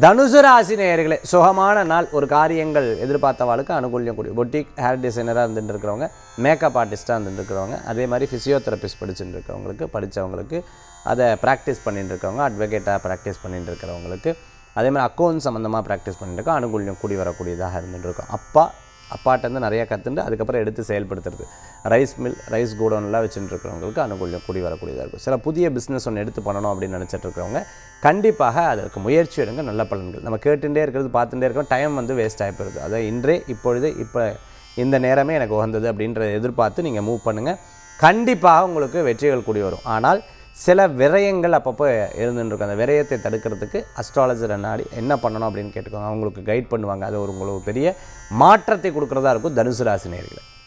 தனுசு ராசி நேயர்களே சுகமான நாள் ஒரு காரியங்கள் எதிர்பார்த்தவாளுக்கு அனுகூல்யம் கூடிய பொட்டிக் ஹேர் டிசைனராக இருந்துட்டு இருக்கிறவங்க மேக்கப் ஆர்டிஸ்ட்டாக இருந்துட்டு இருக்கிறவங்க அதே மாதிரி ஃபிசியோதெரபிஸ்ட் படிச்சுட்டு இருக்கிறவங்களுக்கு படித்தவங்களுக்கு அதை ப்ராக்டிஸ் பண்ணிட்டு இருக்கவங்க அட்வொகேட்டாக ப்ராக்டிஸ் பண்ணிட்டு இருக்கிறவங்களுக்கு அதே மாதிரி அக்கௌண்ட் சம்மந்தமாக ப்ராக்டிஸ் பண்ணிட்டு இருக்கோம் அனுகூல்யம் கூடி வரக்கூடியதாக இருந்துட்டு இருக்கோம் அப்பா அப்பாட்டேருந்து நிறைய கற்றுண்டு அதுக்கப்புறம் எடுத்து செயல்படுத்துறது ரைஸ் மில் ரைஸ் கூடோன்லாம் வச்சுட்டு இருக்கிறவங்களுக்கு அனுகூல்யம் கூடி வரக்கூடியதாக இருக்கும் சில புதிய பிஸ்னஸ் ஒன்று எடுத்து பண்ணணும் அப்படின்னு நினச்சிட்டு இருக்கிறவங்க கண்டிப்பாக அதற்கு முயற்சி எடுங்க நல்ல பலன்கள் நம்ம கேட்டுட்டே இருக்கிறது பார்த்துட்டே இருக்கோம் டைம் வந்து வேஸ்ட் ஆகி போயிருது அதாவது இன்றே இப்பொழுது இப்போ இந்த நேரமே எனக்கு உகந்தது அப்படின்றத எதிர்பார்த்து நீங்கள் மூவ் பண்ணுங்கள் கண்டிப்பாக உங்களுக்கு வெற்றிகள் கூடி வரும் ஆனால் சில விரயங்கள் அப்பப்போ இருந்துட்டு இருக்கும் அந்த விரயத்தை தடுக்கிறதுக்கு அஸ்ட்ராலஜரை நாடி என்ன பண்ணணும் அப்படின்னு கேட்டுக்கோங்க அவங்களுக்கு கைட் பண்ணுவாங்க அது ஒரு உங்களுக்கு பெரிய மாற்றத்தை கொடுக்குறதா இருக்கும் தனுசு ராசி நேயர்களே